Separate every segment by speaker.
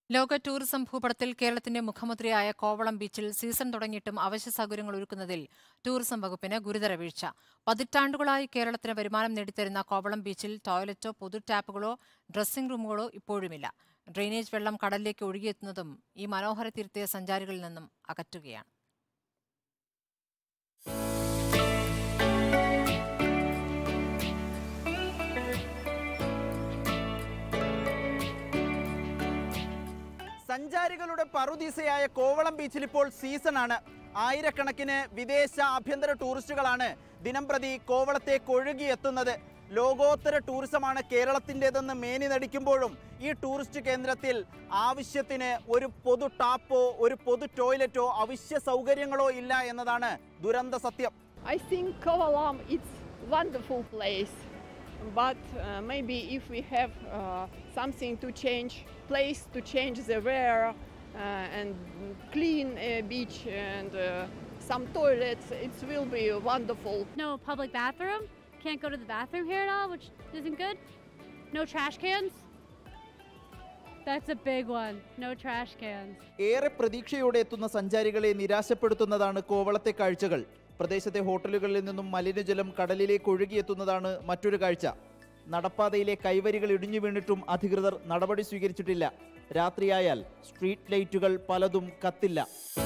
Speaker 1: ലോക ടൂറിസം ഭൂപടത്തിൽ കേരളത്തിന്റെ മുഖമുദ്രയായ കോവളം ബീച്ചിൽ സീസൺ തുടങ്ങിയിട്ടും അവശ്യ സൗകര്യങ്ങൾ ഒരുക്കുന്നതിൽ ടൂറിസം വകുപ്പിന് ഗുരുതര വീഴ്ച പതിറ്റാണ്ടുകളായി കേരളത്തിന് വരുമാനം നേടിത്തരുന്ന കോവളം ബീച്ചിൽ ടോയ്ലറ്റോ പൊതു ടാപ്പുകളോ ഡ്രസ്സിംഗ് റൂമുകളോ ഇപ്പോഴുമില്ല ഡ്രെയിനേജ് വെള്ളം കടലിലേക്ക് ഒഴുകിയെത്തുന്നതും ഈ മനോഹര തീരത്തെ സഞ്ചാരികളിൽ നിന്നും അകറ്റുകയാണ്
Speaker 2: സഞ്ചാരികളുടെ പറുദീസയായ കോവളം ബീച്ചിൽ ഇപ്പോൾ സീസണാണ് ആയിരക്കണക്കിന് വിദേശ ആഭ്യന്തര ടൂറിസ്റ്റുകളാണ് ദിനംപ്രതി കോവളത്തേക്ക് ഒഴുകിയെത്തുന്നത് ലോകോത്തര ടൂറിസമാണ് കേരളത്തിൻ്റെതെന്ന് മേനി നടിക്കുമ്പോഴും ഈ ടൂറിസ്റ്റ് കേന്ദ്രത്തിൽ ആവശ്യത്തിന് ഒരു പൊതു ടാപ്പോ ഒരു പൊതു ടോയ്ലറ്റോ അവശ്യ സൗകര്യങ്ങളോ ഇല്ല എന്നതാണ് ദുരന്ത സത്യം
Speaker 3: I think Kovalam it's wonderful place, but uh, maybe if we have uh, something to change, place to change the wear uh, and clean uh, beach and uh, some toilets, it will be wonderful.
Speaker 4: No public bathroom. Can't go to the bathroom here at all, which isn't good. No trash cans. That's a big one. No trash cans.
Speaker 2: ഏറെ പ്രതീക്ഷയോടെ എത്തുന്ന സഞ്ചാരികളെ നിരാശപ്പെടുത്തുന്നതാണ് കോവളത്തെ കാഴ്ചകൾ പ്രദേശത്തെ ഹോട്ടലുകളിൽ നിന്നും മലിനജലം കടലിലേക്ക് ഒഴുകിയെത്തുന്നതാണ് മറ്റൊരു കാഴ്ച നടപ്പാതയിലെ കൈവരികൾ ഇടിഞ്ഞു വീണിട്ടും അധികൃതർ നടപടി സ്വീകരിച്ചിട്ടില്ല രാത്രിയായാൽ സ്ട്രീറ്റ് ലൈറ്റുകൾ പലതും കത്തില്ല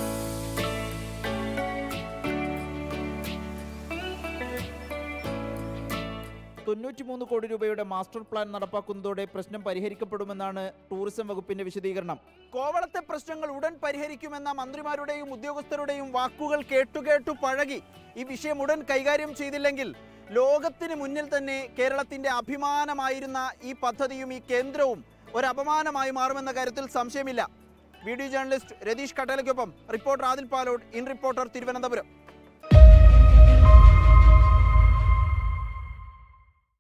Speaker 2: തൊണ്ണൂറ്റിമൂന്ന് കോടി രൂപയുടെ മാസ്റ്റർ പ്ലാൻ നടപ്പാക്കുന്നതോടെ പ്രശ്നം പരിഹരിക്കപ്പെടുമെന്നാണ് ടൂറിസം വകുപ്പിന്റെ വിശദീകരണം കോവളത്തെ പ്രശ്നങ്ങൾ ഉടൻ പരിഹരിക്കുമെന്ന മന്ത്രിമാരുടെയും ഉദ്യോഗസ്ഥരുടെയും വാക്കുകൾ കേട്ടുകേട്ടു പഴകി ഈ വിഷയം ഉടൻ കൈകാര്യം ചെയ്തില്ലെങ്കിൽ ലോകത്തിന് മുന്നിൽ തന്നെ കേരളത്തിന്റെ അഭിമാനമായിരുന്ന ഈ പദ്ധതിയും ഈ കേന്ദ്രവും ഒരു അപമാനമായി മാറുമെന്ന കാര്യത്തിൽ സംശയമില്ല വീഡിയോ ജേർണലിസ്റ്റ് രതീഷ് കട്ടലയ്ക്കൊപ്പം reporter Adil Palode in reporter Thiruvananthapuram